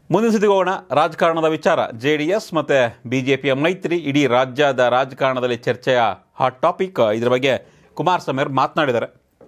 ಮುಂದಿನ ಸುದ್ದಿಗೆ ಹೋಗೋಣ ರಾಜಕಾರಣದ ವಿಚಾರ ಜೆ ಡಿ ಎಸ್ ಮತ್ತು ಬಿ ಜೆ ಪಿಯ ಮೈತ್ರಿ ಇಡೀ ರಾಜ್ಯದ ರಾಜಕಾರಣದಲ್ಲಿ ಚರ್ಚೆಯ ಹಾಟ್ ಟಾಪಿಕ್ ಇದ್ರ ಬಗ್ಗೆ ಕುಮಾರಸ್ವಾಮಿ ಅವರು ಮಾತನಾಡಿದ್ದಾರೆ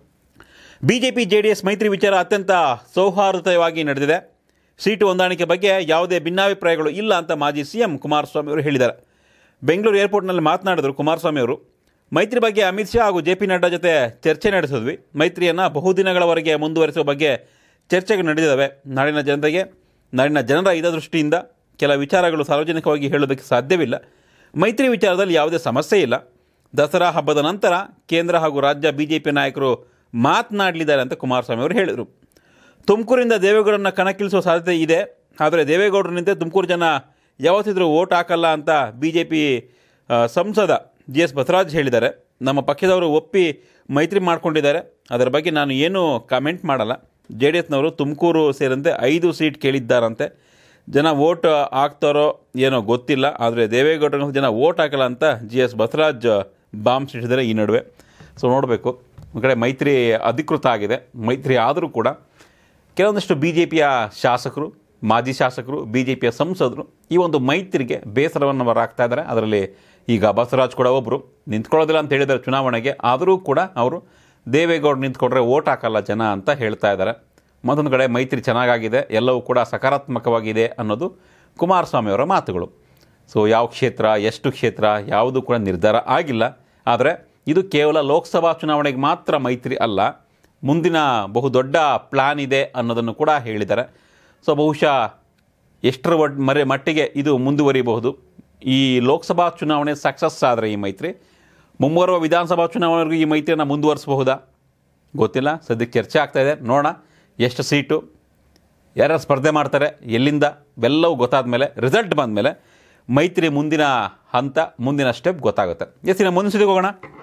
ಬಿಜೆಪಿ ಜೆ ಡಿ ಎಸ್ ಮೈತ್ರಿ ವಿಚಾರ ಅತ್ಯಂತ ಸೌಹಾರ್ದಯುತವಾಗಿ ನಡೆದಿದೆ ಸೀಟು ಹೊಂದಾಣಿಕೆ ಬಗ್ಗೆ ಯಾವುದೇ ಭಿನ್ನಾಭಿಪ್ರಾಯಗಳು ಇಲ್ಲ ಅಂತ ಮಾಜಿ ಸಿ ಎಂ ಕುಮಾರಸ್ವಾಮಿ ಅವರು ಹೇಳಿದ್ದಾರೆ ಬೆಂಗಳೂರು ಏರ್ಪೋರ್ಟ್ನಲ್ಲಿ ಮಾತನಾಡಿದರು ಕುಮಾರಸ್ವಾಮಿ ಅವರು ಮೈತ್ರಿ ಬಗ್ಗೆ ಅಮಿತ್ ಶಾ ಹಾಗೂ ಜೆ ಪಿ ನಡ್ಡಾ ಜೊತೆ ಚರ್ಚೆ ನಡೆಸಿದ್ವಿ ಮೈತ್ರಿಯನ್ನು ಬಹುದಿನಗಳವರೆಗೆ ಮುಂದುವರಿಸುವ ಬಗ್ಗೆ ಚರ್ಚೆಗಳು ನಡೆದಿದ್ದಾವೆ ನಾಡಿನ ಜನತೆಗೆ ನಾಡಿನ ಜನರ ಹಿತದೃಷ್ಟಿಯಿಂದ ಕೆಲ ವಿಚಾರಗಳು ಸಾರ್ವಜನಿಕವಾಗಿ ಹೇಳೋದಕ್ಕೆ ಸಾಧ್ಯವಿಲ್ಲ ಮೈತ್ರಿ ವಿಚಾರದಲ್ಲಿ ಯಾವುದೇ ಸಮಸ್ಯೆ ಇಲ್ಲ ದಸರಾ ಹಬ್ಬದ ನಂತರ ಕೇಂದ್ರ ಹಾಗೂ ರಾಜ್ಯ ಬಿ ಜೆ ಪಿ ನಾಯಕರು ಮಾತನಾಡಲಿದ್ದಾರೆ ಅಂತ ಕುಮಾರಸ್ವಾಮಿ ಅವರು ಹೇಳಿದರು ತುಮಕೂರಿಂದ ದೇವೇಗೌಡರನ್ನ ಕಣಕ್ಕಿಳಿಸುವ ಸಾಧ್ಯತೆ ಇದೆ ಆದರೆ ದೇವೇಗೌಡರನಿಂದ ತುಮಕೂರು ಜನ ಯಾವತ್ತಿದ್ರೂ ಓಟ್ ಹಾಕಲ್ಲ ಅಂತ ಬಿ ಜೆ ಪಿ ಸಂಸದ ಜಿ ಎಸ್ ಬಸವರಾಜ್ ಹೇಳಿದ್ದಾರೆ ನಮ್ಮ ಪಕ್ಷದವರು ಒಪ್ಪಿ ಮೈತ್ರಿ ಮಾಡ್ಕೊಂಡಿದ್ದಾರೆ ಅದರ ಬಗ್ಗೆ ನಾನು ಏನೂ ಕಾಮೆಂಟ್ ಮಾಡಲ್ಲ ಜೆ ಡಿ ಎಸ್ನವರು ತುಮಕೂರು ಸೇರಿದಂತೆ ಐದು ಸೀಟ್ ಕೇಳಿದ್ದಾರಂತೆ ಜನ ವೋಟ್ ಹಾಕ್ತಾರೋ ಏನೋ ಗೊತ್ತಿಲ್ಲ ಆದರೆ ದೇವೇಗೌಡರ ಜನ ವೋಟ್ ಹಾಕಲ್ಲ ಅಂತ ಜಿ ಎಸ್ ಬಸವರಾಜ್ ಬಾಂಬ್ ಸಿಟ್ಟಿದ್ದಾರೆ ಈ ನಡುವೆ ಸೊ ನೋಡಬೇಕು ಒಂದು ಕಡೆ ಮೈತ್ರಿ ಅಧಿಕೃತ ಆಗಿದೆ ಮೈತ್ರಿ ಆದರೂ ಕೂಡ ಕೆಲವೊಂದಷ್ಟು ಬಿ ಜೆ ಪಿಯ ಶಾಸಕರು ಮಾಜಿ ಶಾಸಕರು ಬಿ ಜೆ ಪಿಯ ಸಂಸದರು ಈ ಒಂದು ಮೈತ್ರಿಗೆ ಬೇಸರವನ್ನು ಅವರು ಹಾಕ್ತಾ ಇದ್ದಾರೆ ಅದರಲ್ಲಿ ಈಗ ಬಸವರಾಜ್ ಕೂಡ ಒಬ್ಬರು ನಿಂತ್ಕೊಳ್ಳೋದಿಲ್ಲ ಅಂತ ಹೇಳಿದ್ದಾರೆ ಚುನಾವಣೆಗೆ ಆದರೂ ಕೂಡ ಅವರು ದೇವೇಗೌಡ ನಿಂತ್ಕೊಂಡ್ರೆ ಓಟ್ ಹಾಕಲ್ಲ ಜನ ಅಂತ ಹೇಳ್ತಾ ಇದ್ದಾರೆ ಮತ್ತೊಂದು ಕಡೆ ಮೈತ್ರಿ ಚೆನ್ನಾಗಾಗಿದೆ ಎಲ್ಲವೂ ಕೂಡ ಸಕಾರಾತ್ಮಕವಾಗಿದೆ ಅನ್ನೋದು ಕುಮಾರಸ್ವಾಮಿ ಅವರ ಮಾತುಗಳು ಸೊ ಯಾವ ಕ್ಷೇತ್ರ ಎಷ್ಟು ಕ್ಷೇತ್ರ ಯಾವುದು ಕೂಡ ನಿರ್ಧಾರ ಆಗಿಲ್ಲ ಆದರೆ ಇದು ಕೇವಲ ಲೋಕಸಭಾ ಚುನಾವಣೆಗೆ ಮಾತ್ರ ಮೈತ್ರಿ ಅಲ್ಲ ಮುಂದಿನ ಬಹುದೊಡ್ಡ ಪ್ಲಾನ್ ಇದೆ ಅನ್ನೋದನ್ನು ಕೂಡ ಹೇಳಿದ್ದಾರೆ ಸೊ ಬಹುಶಃ ಎಷ್ಟರ ಒಡ್ ಮರೆ ಮಟ್ಟಿಗೆ ಇದು ಮುಂದುವರಿಬಹುದು ಈ ಲೋಕಸಭಾ ಚುನಾವಣೆ ಸಕ್ಸಸ್ ಆದರೆ ಈ ಮೈತ್ರಿ ಮುಂಬರುವ ವಿಧಾನಸಭಾ ಚುನಾವಣೆವರೆಗೂ ಈ ಮೈತ್ರಿಯನ್ನು ಮುಂದುವರಿಸಬಹುದಾ ಗೊತ್ತಿಲ್ಲ ಸದ್ಯಕ್ಕೆ ಚರ್ಚೆ ಆಗ್ತಾ ಇದೆ ನೋಡೋಣ ಎಷ್ಟು ಸೀಟು ಯಾರ್ಯಾರು ಸ್ಪರ್ಧೆ ಮಾಡ್ತಾರೆ ಎಲ್ಲಿಂದ ಇವೆಲ್ಲವೂ ಗೊತ್ತಾದ ಮೇಲೆ ರಿಸಲ್ಟ್ ಬಂದ ಮೇಲೆ ಮೈತ್ರಿ ಮುಂದಿನ ಹಂತ ಮುಂದಿನ ಸ್ಟೆಪ್ ಗೊತ್ತಾಗುತ್ತೆ ಎಸ್ ಇನ್ನು ಮುಂದಿನ ಸುದ್ದಿಗೆ ಹೋಗೋಣ